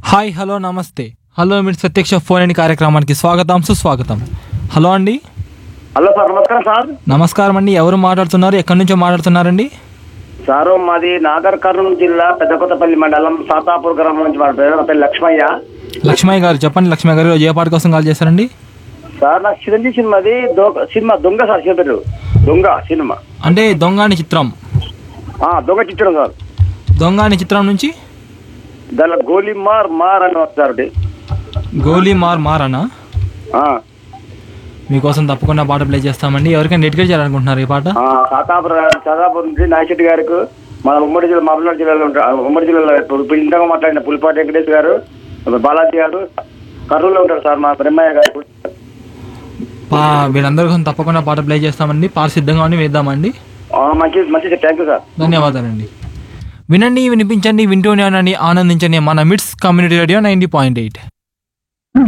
Hi hello నమస్తే hello మీరు ప్రత్యక్ష ఫోన్ అని కార్యక్రమానికి స్వాగతం సుస్వాగతం హలో అండి హలో సార్ నమస్కారం సార్ నమస్కారం అండి ఎవరు మాట్లాడుతున్నారు ఎక్కడి నుంచో మాట్లాడుతున్నారండి సారు మాది నాగర్ కర్నూలు జిల్లా పెద్దకొత్తపల్లి మండలం సాతాపూర్ గ్రామం నుంచి మాట్లాడారు నా పేరు లక్ష్మయ్య లక్ష్మయ్య గారు చెప్పండి లక్ష్మయ్య గారు ఈరోజు ఏ పాట కోసం కాల్ చేశారండి సార్ నాకు చిరంజీవి సినిమాది దొంగ సినిమా దొంగ సార్ సినిమా పేరు దొంగ సినిమా అంటే దొంగ అని చిత్రం ఆ, దొంగ చిత్రం సార్ దొంగ అని చిత్రం నుంచి దానిలో గోలీ మార్ మార్ అని వస్తారు ఒకటి. గోలీ మార్ మార్ అనా ఆ, మీకోసం తప్పకుండా పాట ప్లే చేస్తామండి ఎవరికైనా డెడికేట్ చేయాలనుకుంటున్నారు ఈ పాట ఆ, సాతాపూర్ సాతాపూర్ నుంచి నాయశెట్టి గారికి మన ఉమ్మడి జిల్లా మహబూబ్నగర్ జిల్లాలో ఉంటారు ఉమ్మడి జిల్లాలో ఇప్పుడు ఇప్పుడు ఇంతగా మాట్లాడిన పులిపాటి వెంకటేష్ గారు బాలాజీ గారు కర్నూలులో ఉంటారు సార్ మా బ్రహ్మయ్య గారు పా వీళ్ళందరి కోసం తప్పకుండా పాట ప్లే చేస్తామండి పాట సిద్ధంగా ఉండి వేద్దామండి ఆ, మంచి మంచి థ్యాంక్ యూ సార్ ధన్యవాదాలండి వినండి వినిపించండి వింటూనే ఉండండి ఆనందించండి మన MITS community radio ninety point eight